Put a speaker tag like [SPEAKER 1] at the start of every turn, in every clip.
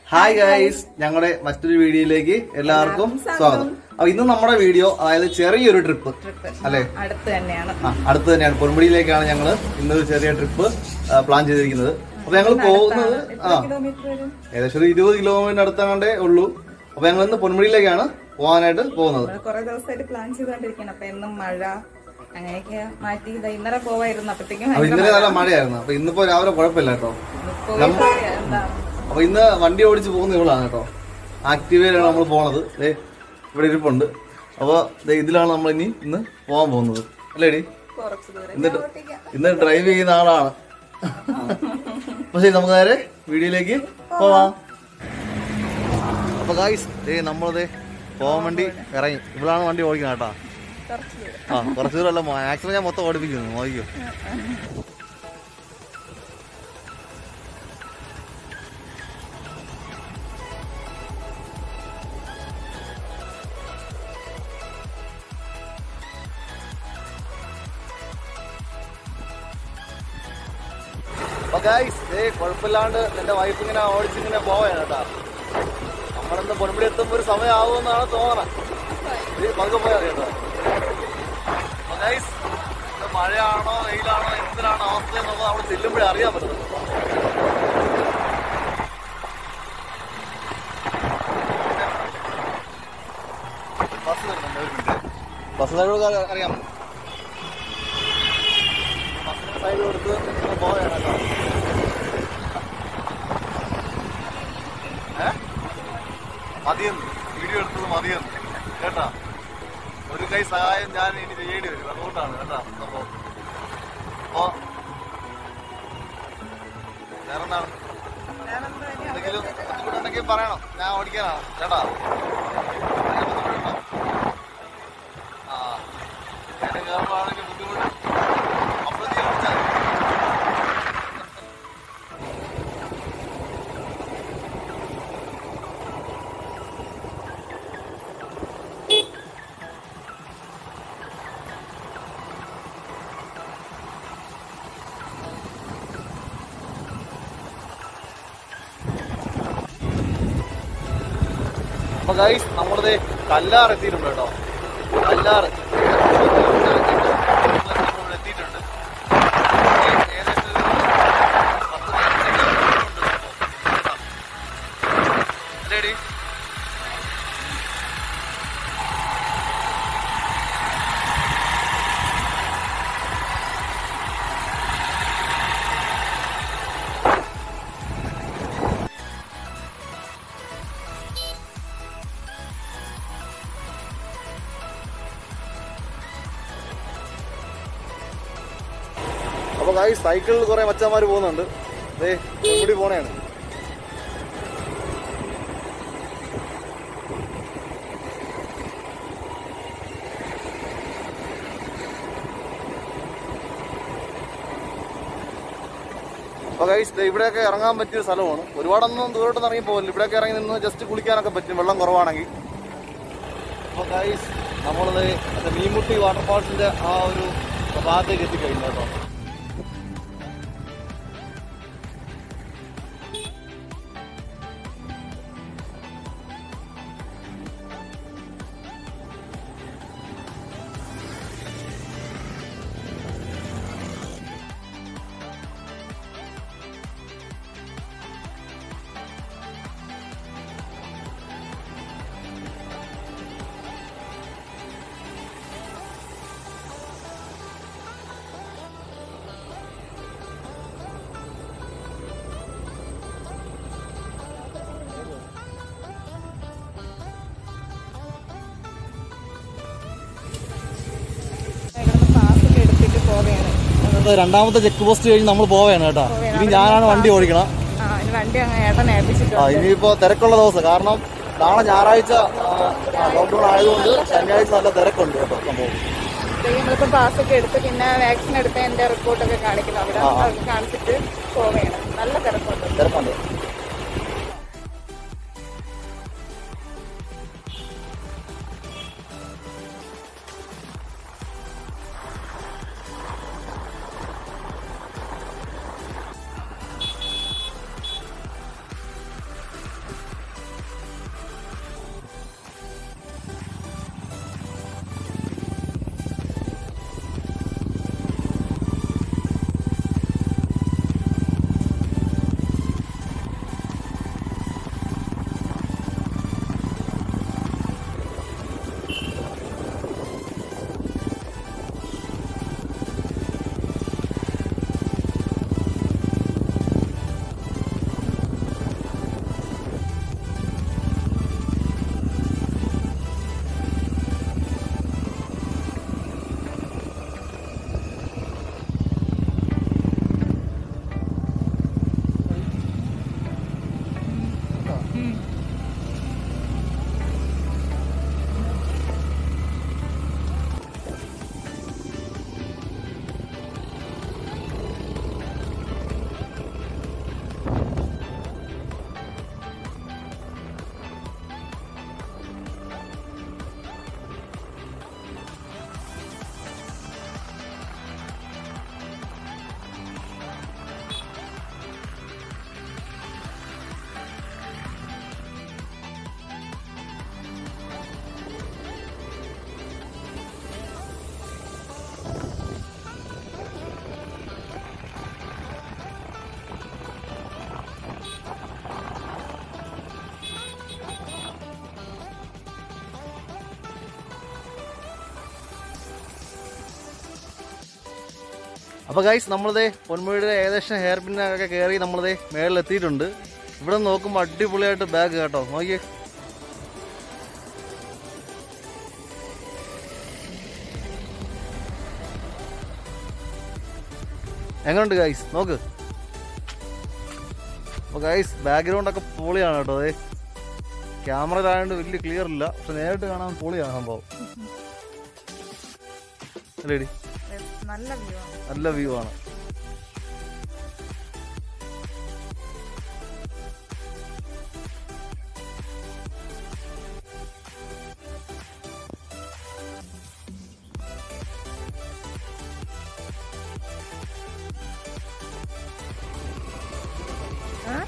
[SPEAKER 1] Hi guys ഞങ്ങളുടെ മറ്റൊരു വീഡിയോയിലേക്ക് എല്ലാവർക്കും സ്വാഗതം അപ്പൊ ഇന്ന് നമ്മുടെ വീഡിയോ അതായത് ചെറിയൊരു ട്രിപ്പ് അല്ലെ
[SPEAKER 2] അടുത്ത് തന്നെയാണ്
[SPEAKER 1] ആ അടുത്ത് തന്നെയാണ് പൊന്മുടിയിലേക്കാണ് ഞങ്ങൾ ഇന്നൊരു ചെറിയ ട്രിപ്പ് പ്ലാൻ ചെയ്തിരിക്കുന്നത് അപ്പൊ ഞങ്ങൾ പോകുന്നത് ആ
[SPEAKER 2] കിലോമീറ്റർ വരും
[SPEAKER 1] ഏകദേശം ഒരു ഇരുപത് കിലോമീറ്റർ അടുത്താണ്ടേ ഉള്ളൂ അപ്പൊ ഞങ്ങൾ ഇന്ന് പൊന്മുടിയിലേക്കാണ് പോകാനായിട്ട് പോകുന്നത്
[SPEAKER 2] നമ്മള് കുറെ ദിവസമായിട്ട് പ്ലാൻ ചെയ്തുകൊണ്ടിരിക്കണം അപ്പൊ എന്നും മഴ അങ്ങനെയൊക്കെ മാറ്റി ഇതാ ഇന്നലെ പോവായിരുന്നു അപ്പഴത്തേക്കും
[SPEAKER 1] അപ്പൊ ഇന്നലെ നല്ല മഴയായിരുന്നു അപ്പൊ ഇന്നിപ്പോ രാവിലെ കുഴപ്പമില്ല കേട്ടോ
[SPEAKER 2] പോയിട്ട് എന്താ
[SPEAKER 1] അപ്പൊ ഇന്ന് വണ്ടി ഓടിച്ച് പോകുന്ന ഇവളാണ് കേട്ടോ ആക്റ്റീവയിലാണ് നമ്മൾ പോണത് ദേ ഇവിടെ ഇരിപ്പുണ്ട് അപ്പൊ ദേ ഇതിലാണ് നമ്മൾ ഇനി ഇന്ന് പോകാൻ പോകുന്നത് അല്ലേടി
[SPEAKER 2] കുറച്ച് ദൂരം
[SPEAKER 1] എന്നിട്ട് ഇന്ന് ഡ്രൈവ് ചെയ്യുന്ന ആളാണ് അപ്പൊ ശരി നമുക്ക് നേരെ വീഡിയോയിലേക്ക് പോവാം അപ്പൊ ഗായ്സ് ദേ നമ്മളതേ പോകാൻ വേണ്ടി ഇറങ്ങി ഇവളാണ് വണ്ടി ഓടിക്കുന്നത് കേട്ടാ
[SPEAKER 2] കുറച്ച് ദൂരം
[SPEAKER 1] ആ കുറച്ച് ദൂരമല്ല മാക്സിമം ഞാൻ മൊത്തം ഓടിപ്പിക്കുന്നു നോക്കിയോ അപ്പൊ ഗൈസ് ഏ കുഴപ്പമില്ലാണ്ട് എന്റെ വൈഫ് ഇങ്ങനെ ഓടിച്ചിങ്ങനെ പോവാണ് കേട്ടാ നമ്മളിന്ന് പൊന്മുടി എത്തുമ്പോ ഒരു സമയമാവുമെന്നാണ് തോന്നണത് ഇത് പതുക്കെ പോയാൽ കേട്ടോ അപ്പൊ ഗൈസ് ഇത് മഴയാണോ വെയിലാണോ എന്തിനാണോ അവസ്ഥ എന്നുള്ളത് അവിടെ ചെല്ലുമ്പോഴേ അറിയാൻ പറ്റുന്നത് ബസ് വരുന്നുണ്ട് ഒരു മിനിറ്റ് ബസ് ഡ്രൈവർക്ക് അറിയാം ബസ്സിന് സൈഡ് കൊടുത്ത് പോവുകയാണ് കേട്ടോ ഏ മതിയെന്ന് വീഡിയോ എടുത്തത് മതിയെന്ന് കേട്ടാ ഒരു കൈ സഹായം ഞാൻ ഇനി ചെയ്യേണ്ടി വരും അതുകൊണ്ടാണ് കേട്ടാ സംഭവം അപ്പോ വേറെന്താണ് എന്തെങ്കിലും ബുദ്ധിമുട്ടുണ്ടെങ്കിൽ പറയണം ഞാൻ ഓടിക്കാനാണ് കേട്ടാ എന്തെങ്കിലും ബുദ്ധിമുട്ടുണ്ടോ? ആ എന്നെ കയറുമ്പോഴാണെങ്കിൽ ബുദ്ധിമുട്ട് അപ്പോൾ നീ ഓടിച്ചാൽ മതി. അപ്പൊ ഗൈസ് നമ്മളിത് കല്ലാർ എത്തിയിട്ടുണ്ട് കേട്ടോ കല്ലാർ നമ്മൾ എത്തിയിട്ടുണ്ട് ഏ- ഏകദേശം ഒരു പത്ത് പതിനഞ്ച് കിലോമീറ്റർ ഉണ്ട് സംഭവം. കേട്ടോ. അല്ലേടി അപ്പൊ ഗൈസ് സൈക്കിളിൽ കുറെ മച്ചന്മാര് പോകുന്നുണ്ട് ദേ ഇവിടെ പോണേണ് അപ്പൊ ഗൈസ് ദേ ഇവിടെയൊക്കെ ഇറങ്ങാൻ പറ്റിയ സ്ഥലമാണ് ഒരുപാടൊന്നും ദൂരോട്ടൊന്നും ഇറങ്ങി പോകില്ല ഇവിടെയൊക്കെ ഇറങ്ങി നിന്ന് ജസ്റ്റ് കുളിക്കാനൊക്കെ പറ്റും വെള്ളം കുറവാണെങ്കിൽ അപ്പൊ ഗൈസ് നമ്മളത് മറ്റേ മീൻമുട്ടി വാട്ടർഫാൾസിന്റെ ആ ഒരു ഭാഗത്തേക്ക് എത്തിക്കഴിഞ്ഞു കേട്ടോ
[SPEAKER 2] ഇവിടുന്ന് പാസ് ഒക്കെ എടുത്തിട്ട് പോവുകയാണ്
[SPEAKER 1] അന്നത്തെ രണ്ടാമത്തെ ചെക്ക് പോസ്റ്റ് കഴിഞ്ഞ് നമ്മൾ പോവുകയാണ് കേട്ടോ ഇനി ഞാനാണ് വണ്ടി ഓടിക്കണം
[SPEAKER 2] ആ ഇനി വണ്ടി അങ്ങ് ഏട്ടൻ
[SPEAKER 1] ആ
[SPEAKER 2] ഏൽപ്പിച്ചിട്ടുണ്ട്
[SPEAKER 1] ഇനിയിപ്പോ തിരക്കുള്ള ദിവസം കാരണം നാളെ ഞായറാഴ്ച ലോക്ക്ഡൌൺ ആയതുകൊണ്ട് ശനിയാഴ്ച നല്ല തിരക്കുണ്ട് കേട്ടോ സംഭവം
[SPEAKER 2] നമ്മളിപ്പോ പാസ് ഒക്കെ എടുത്ത് പിന്നെ വാക്സിൻ എടുത്ത എന്റെ റിപ്പോർട്ടൊക്കെ കാണിക്കണം അവിടെ അതൊക്കെ കാണിച്ചിട്ട് പോവുകയാണ് നല്ല തിരക്കുണ്ട്
[SPEAKER 1] തിരക്കുണ്ട്
[SPEAKER 2] ഉം.
[SPEAKER 1] അപ്പോൾ ഗൈസ് നമ്മളിതേ പൊന്മുഴിയുടെ ഏകദേശം ഹെയർ പിന്നൊക്കെ കയറി നമ്മളിതേ മേളിൽ എത്തിയിട്ടുണ്ട് ഇവിടെ നോക്കുമ്പോൾ അടിപൊളിയായിട്ട് ബാഗ് കേട്ടോ നോക്കിയേ എങ്ങനെയുണ്ട് ഗൈസ് നോക്ക് അപ്പോൾ ഗൈസ് ബാക്ക്ഗ്രൗണ്ട് ഒക്കെ പൊളിയാണ് കേട്ടോ അതെ ക്യാമറയിലായതുകൊണ്ട് വലിയ ക്ലിയർ ഇല്ല പക്ഷെ നേരിട്ട് കാണാൻ പൊളിയാണ് സംഭവം അല്ലേടി
[SPEAKER 2] നല്ല വ്യൂ ആണ്
[SPEAKER 1] നല്ല വ്യൂ ആണ്
[SPEAKER 2] ആ?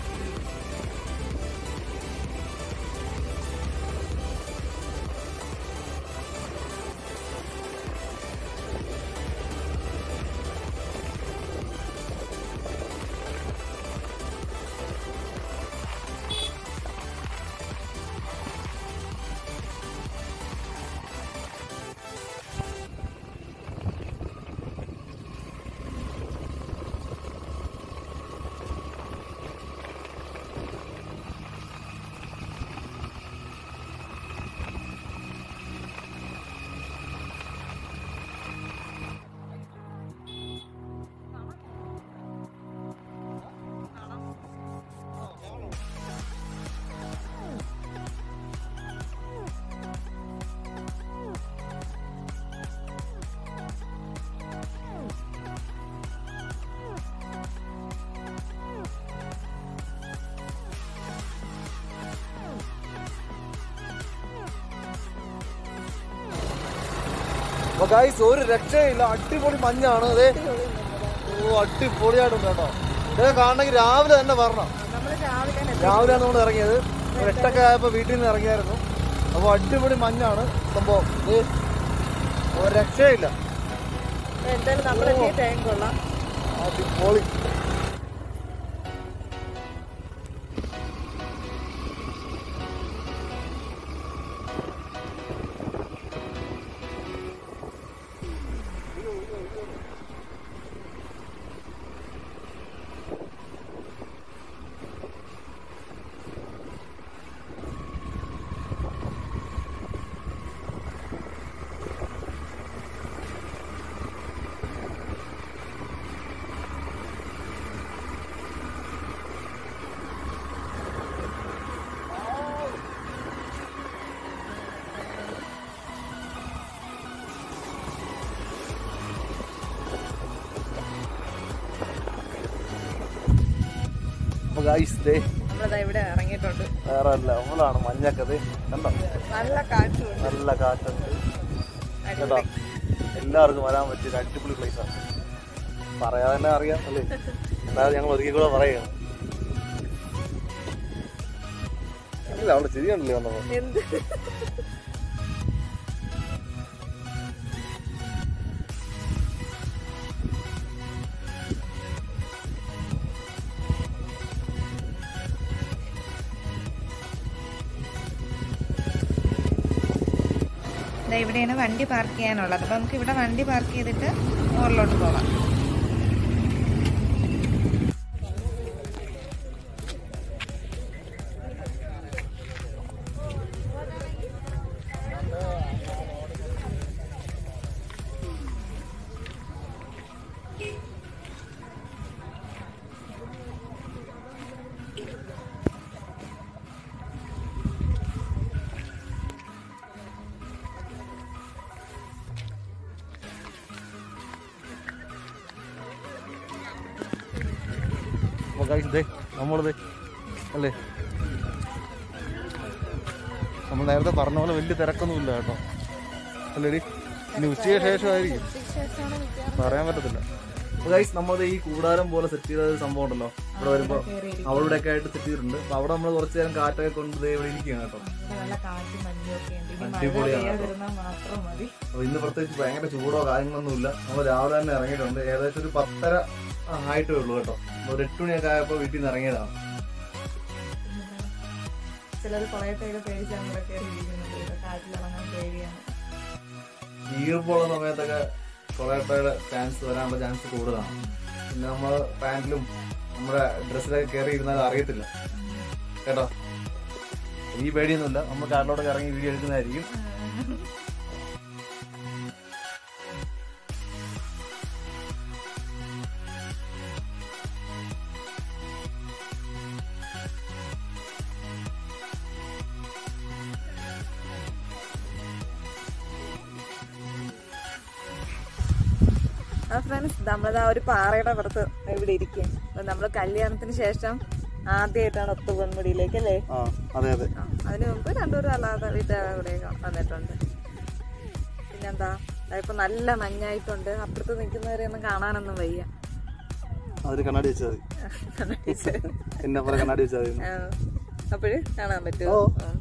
[SPEAKER 1] അപ്പൊ ഗൈസ് ഒരു രക്ഷയില്ല അടിപൊളി മഞ്ഞാണ് അതെ ഓ അടിപൊളിയായിട്ടുണ്ട് കേട്ടോ ഇതൊക്കെ കാണണമെങ്കിൽ രാവിലെ തന്നെ വരണം
[SPEAKER 2] നമ്മള് രാവിലെ തന്നെ എത്തി.
[SPEAKER 1] രാവിലെയാണ് നമ്മൾ ഇറങ്ങിയത് ഒരു എട്ടൊക്കെ ആയപ്പോൾ വീട്ടിൽ നിന്ന് ഇറങ്ങിയായിരുന്നു അപ്പോൾ അടിപൊളി മഞ്ഞാണ് സംഭവം ഇത് ഒരു രക്ഷയില്ല
[SPEAKER 2] എന്തായാലും നമ്മളെത്തിയ ടൈം കൊള്ളാം
[SPEAKER 1] അടിപൊളി അപ്പൊ ഗൈസ് ദേ
[SPEAKER 2] നമ്മളിതാ ഇവിടെ ഇറങ്ങിയിട്ടുണ്ട്
[SPEAKER 1] വേറെ ലെവലാണ് മഞ്ഞൊക്കെ ദേ കണ്ടോ
[SPEAKER 2] നല്ല കാറ്റുണ്ട്
[SPEAKER 1] നല്ല കാറ്റുണ്ട് കേട്ടോ
[SPEAKER 2] അടിപൊളി
[SPEAKER 1] എല്ലാവർക്കും വരാൻ പറ്റിയ ഒരു അടിപൊളി പ്ലേസ് ആണ് പറയാതെ തന്നെ അറിയാം അല്ലേ അതായത് ഞങ്ങൾ ഒരിക്കൽ കൂടെ പറയുകയാണ് ഇല്ല അവിടെ ശരിയാണല്ലേ വന്നപ്പോ
[SPEAKER 2] എന്ത് ദാ ഇവിടെയാണ് വണ്ടി പാർക്ക് ചെയ്യാനുള്ളത് അപ്പൊ നമുക്ക് ഇവിടെ വണ്ടി പാർക്ക് ചെയ്തിട്ട് മുകളിലോട്ട് പോകാം
[SPEAKER 1] ഗായ്സ് ദേ നമ്മളിത് അല്ലേ നമ്മൾ നേരത്തെ പറഞ്ഞ പോലെ വലിയ തിരക്കൊന്നുമില്ല കേട്ടോ അല്ലേടി ഇനി ഉച്ചയ്ക്ക് ശേഷമായിരിക്കും
[SPEAKER 2] ശേഷമാണ് മിക്കവാറും
[SPEAKER 1] പറയാൻ പറ്റത്തില്ല ഗൈസ് നമ്മളത് ഈ കൂടാരം പോലെ സെറ്റ് ചെയ്ത ഒരു സംഭവം ഉണ്ടല്ലോ ഇവിടെ വരുമ്പോ അവിടെ ഒക്കെ ആയിട്ട് സെറ്റ് ചെയ്തിട്ടുണ്ട് അപ്പൊ അവിടെ നമ്മൾ കുറച്ച് നേരം കാറ്റൊക്കെ കൊണ്ട് ദേ ഇവിടെ ഇരിക്കുകയാണ് കേട്ടോ
[SPEAKER 2] നല്ല കാറ്റും മഞ്ഞും ഒക്കെ ഉണ്ട് ഇനി മഴ
[SPEAKER 1] അടിപൊളിയാണ് കേട്ടോ.
[SPEAKER 2] പെയ്യാതിരുന്നാൽ മാത്രം മതി
[SPEAKER 1] അപ്പൊ ഇന്ന് പ്രത്യേകിച്ച് ഭയങ്കര ചൂടോ കാര്യങ്ങളൊന്നുമില്ല നമ്മൾ രാവിലെ തന്നെ ഇറങ്ങിയിട്ടുണ്ട് ഏകദേശം ഒരു പത്തര ആ, ആയിട്ടേ ഉള്ളൂ കേട്ടോ ഒരു എട്ട് മണിയൊക്കെ ആയപ്പോ വീട്ടിൽ നിന്ന് ഇറങ്ങിയതാണ്
[SPEAKER 2] ചിലർ കുറെ പേര് പേടിച്ചാണ് ഇവിടെ കയറി ഇരിക്കുന്നത് കാറ്റിലിറങ്ങാൻ പേടിയാണ്
[SPEAKER 1] ഈർപ്പുള്ള സമയത്തൊക്കെ കുറെ പേരുടെ ചാൻസ് വരാനുള്ള ചാൻസ് കൂടുതലാണ് പിന്നെ നമ്മൾ പാന്റിലും നമ്മുടെ ഡ്രസ്സിലൊക്കെ കയറി ഇരുന്നാൽ അറിയത്തില്ല കേട്ടോ ഈ പേടിയൊന്നുമില്ല നമ്മൾ കാറിലോട്ടൊക്കെ ഇറങ്ങി വീഡിയോ എടുക്കുന്നതായിരിക്കും
[SPEAKER 2] ആ ഫ്രണ്ട്സ് നമ്മളത് ആ ഒരു പാറയുടെ പുറത്ത് ഇവിടെ ഇരിക്കും നമ്മൾ കല്യാണത്തിന് ശേഷം ആദ്യമായിട്ടാണ് ഒത്തു പൊന്മുടിയിലേക്ക് അല്ലേ
[SPEAKER 1] ആ അതെ അതെ
[SPEAKER 2] ആ, അതിന് മുമ്പ് രണ്ടുപേരും അല്ലാതെ വീട്ടുകാരുടെ കൂടെ വന്നിട്ടുണ്ട് പിന്നെന്താ ഇപ്പൊ നല്ല മഞ്ഞായിട്ടുണ്ട് അപ്പുറത്ത് നിൽക്കുന്നവരെ ഒന്നും കാണാനൊന്നും വയ്യ
[SPEAKER 1] അതിൽ കണ്ണാടി വെച്ചാൽ മതി എന്നെ പോലെ കണ്ണാടി വെച്ചാൽ മതി
[SPEAKER 2] അപ്പോഴ് കാണാൻ പറ്റുമോ
[SPEAKER 1] ഓ.
[SPEAKER 2] ഉം.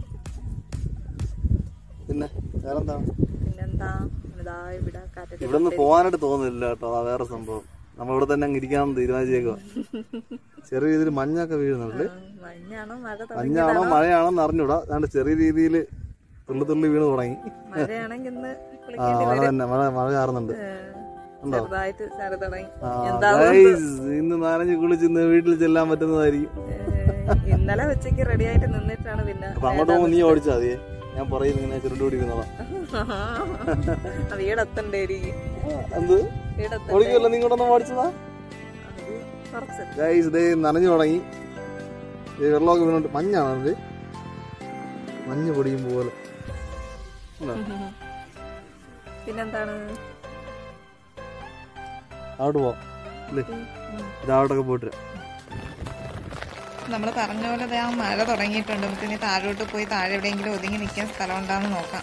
[SPEAKER 1] പിന്നെ വേറെന്താണ്
[SPEAKER 2] പിന്നെന്താ ഇതാ ഇവിടെ കാറ്റൊക്കെ
[SPEAKER 1] ഇവിടെ നിന്ന് പോകാനായിട്ട് തോന്നുന്നില്ല കേട്ടോ ആ വേറെ സംഭവം നമ്മൾ ഇവിടെ തന്നെ അങ്ങ് ഇരിക്കാമെന്ന് തീരുമാനിച്ചേക്കുക ചെറിയ രീതിയിൽ മഞ്ഞൊക്കെ വീഴുന്നുണ്ട്
[SPEAKER 2] ആ, മഞ്ഞാണോ മഴ തുടങ്ങി
[SPEAKER 1] മഞ്ഞാണോ മഴയാണോ എന്ന് അറിഞ്ഞൂടാ അതുകൊണ്ട് ചെറിയ രീതിയിൽ തുള്ളി തുള്ളി വീണ് തുടങ്ങി
[SPEAKER 2] മഴയാണെങ്കിൽ ഇന്ന്
[SPEAKER 1] ആ
[SPEAKER 2] കുളിക്കേണ്ടി
[SPEAKER 1] മഴ തന്നെ മഴ മഴ കാറുന്നുണ്ട്
[SPEAKER 2] ഏ, ചെറുതായിട്ട് ചാറി തുടങ്ങി
[SPEAKER 1] ആ,
[SPEAKER 2] എന്താ
[SPEAKER 1] guys, ഇന്ന് നനഞ്ഞ് കുളിച്ച് ഇന്ന് വീട്ടിൽ ചെല്ലാൻ പറ്റുന്നതായിരിക്കും
[SPEAKER 2] ഏ, ഇന്നലെ ഉച്ചക്ക് റെഡി ആയിട്ട് നിന്നിട്ടാണ് പിന്നെ
[SPEAKER 1] അപ്പൊ അങ്ങോട്ട് പോകുമ്പോ നീ ഓടിച്ചാ മതിയെ ഞാൻ പറയുന്നത് ഇങ്ങനെ ചുരുണ്ട് പിടിക്കുന്നതാ
[SPEAKER 2] ആ, വീടെത്തണ്ടേരിക്കും
[SPEAKER 1] എന്ത്
[SPEAKER 2] വീടെത്ത
[SPEAKER 1] ഓടിക്കുമല്ലോ നീ ഇങ്ങോട്ടൊന്നും ഓടിച്ചതാ
[SPEAKER 2] കുറച്ച്
[SPEAKER 1] ഗൈസ് ഇതേ നനഞ്ഞു തുടങ്ങി ഇത് വെള്ളമൊക്കെ വീണോണ്ട് മഞ്ഞാണ് അത് മഞ്ഞ് പൊടിയും പോലെ ഉണ്ടോ?
[SPEAKER 2] പിന്നെന്താണ്
[SPEAKER 1] അങ്ങോട്ട് പോവാം ഇല്ലേ ഇതാവട്ടൊക്കെ പോയിട്ട് വരാം.
[SPEAKER 2] നമ്മൾ പറഞ്ഞ പോലെ ദേ ആ മഴ തുടങ്ങിയിട്ടുണ്ട് നമുക്ക് ഇനി താഴോട്ട് പോയി താഴെ എവിടെയെങ്കിലും ഒതുങ്ങി നിൽക്കാൻ സ്ഥലം ഉണ്ടാന്ന് നോക്കാം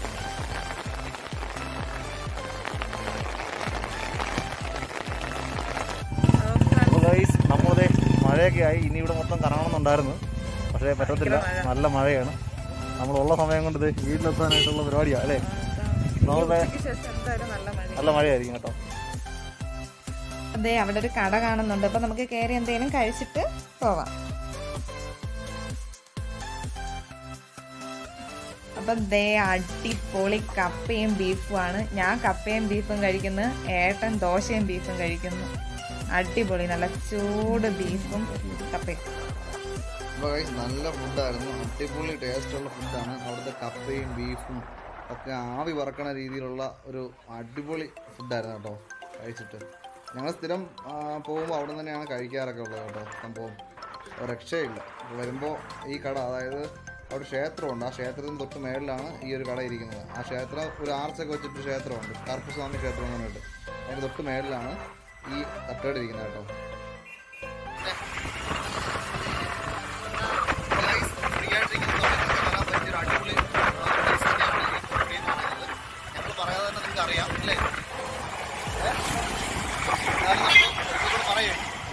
[SPEAKER 1] അപ്പൊ ഗൈസ് നമ്മളതേ മഴയൊക്കെ ആയി ഇനി ഇവിടെ മൊത്തം കറങ്ങണമെന്നുണ്ടായിരുന്നു പക്ഷേ പറ്റത്തില്ല നല്ല മഴയാണ് നമ്മളുള്ള സമയം കൊണ്ട് ഇത് വീട്ടിലെത്താനായിട്ടുള്ള പരിപാടിയാണ് അല്ലേ നമ്മളുടെ
[SPEAKER 2] ശേഷം എന്തായാലും നല്ല മഴ
[SPEAKER 1] നല്ല മഴയായിരിക്കും കേട്ടോ
[SPEAKER 2] അതെ അവിടെ ഒരു കട കാണുന്നുണ്ട് അപ്പൊ നമുക്ക് കയറി എന്തെങ്കിലും കഴിച്ചിട്ട് പോവാം അപ്പൊ ദേ അടിപൊളി കപ്പയും ബീഫുമാണ് ഞാൻ കപ്പയും ബീഫും കഴിക്കുന്നു ഏട്ടൻ ദോശയും ബീഫും കഴിക്കുന്നു അടിപൊളി നല്ല ചൂട് ബീഫും കപ്പയും
[SPEAKER 3] അപ്പോൾ guys, നല്ല ഫുഡായിരുന്നു അടിപൊളി ടേസ്റ്റുള്ള ഫുഡാണ് അവിടുത്തെ കപ്പയും ബീഫും ഒക്കെ ആവി പറക്കണ രീതിയിലുള്ള ഒരു അടിപൊളി ഫുഡായിരുന്നു കേട്ടോ കഴിച്ചിട്ട് ഞങ്ങൾ സ്ഥിരം പോകുമ്പോൾ അവിടെ നിന്ന് തന്നെയാണ് കഴിക്കാറൊക്കെ ഉള്ളത് കേട്ടോ സംഭവം ഒരു രക്ഷയില്ല വരുമ്പോൾ ഈ കട അതായത് അവിടെ ക്ഷേത്രമുണ്ട് ആ ക്ഷേത്രത്തിന് തൊട്ട് മേളിലാണ് ഈ ഒരു കട ഇരിക്കുന്നത് ആ ക്ഷേത്രം ഒരു ആർച്ചൊക്കെ വെച്ചിട്ട് ക്ഷേത്രമുണ്ട് കറുപ്പസ്വാമി ക്ഷേത്രം എന്ന് പറഞ്ഞിട്ട് അതിന് തൊട്ട് മേളിലാണ് ഈ തട്ടുകട ഇരിക്കുന്നത് കേട്ടോ
[SPEAKER 1] ഞങ്ങൾ പറയാതെ തന്നെ നിങ്ങൾക്ക് അറിയാം അല്ലേ പറയേ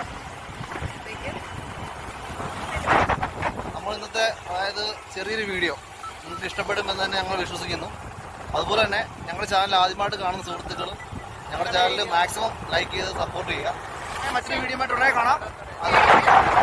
[SPEAKER 1] നമ്മൾ ഇന്നത്തെ അതായത് ചെറിയൊരു വീഡിയോ നിങ്ങൾക്ക് ഇഷ്ടപ്പെടുമെന്ന് തന്നെ ഞങ്ങൾ വിശ്വസിക്കുന്നു അതുപോലെ തന്നെ ഞങ്ങളുടെ ചാനൽ ആദ്യമായിട്ട് കാണുന്ന സുഹൃത്തുക്കളും ഞങ്ങളുടെ ചാനൽ മാക്സിമം ലൈക്ക് ചെയ്ത് സപ്പോർട്ട് ചെയ്യുക മറ്റൊരു വീഡിയോ ആയിട്ട് ഉടനെ കാണാം അത്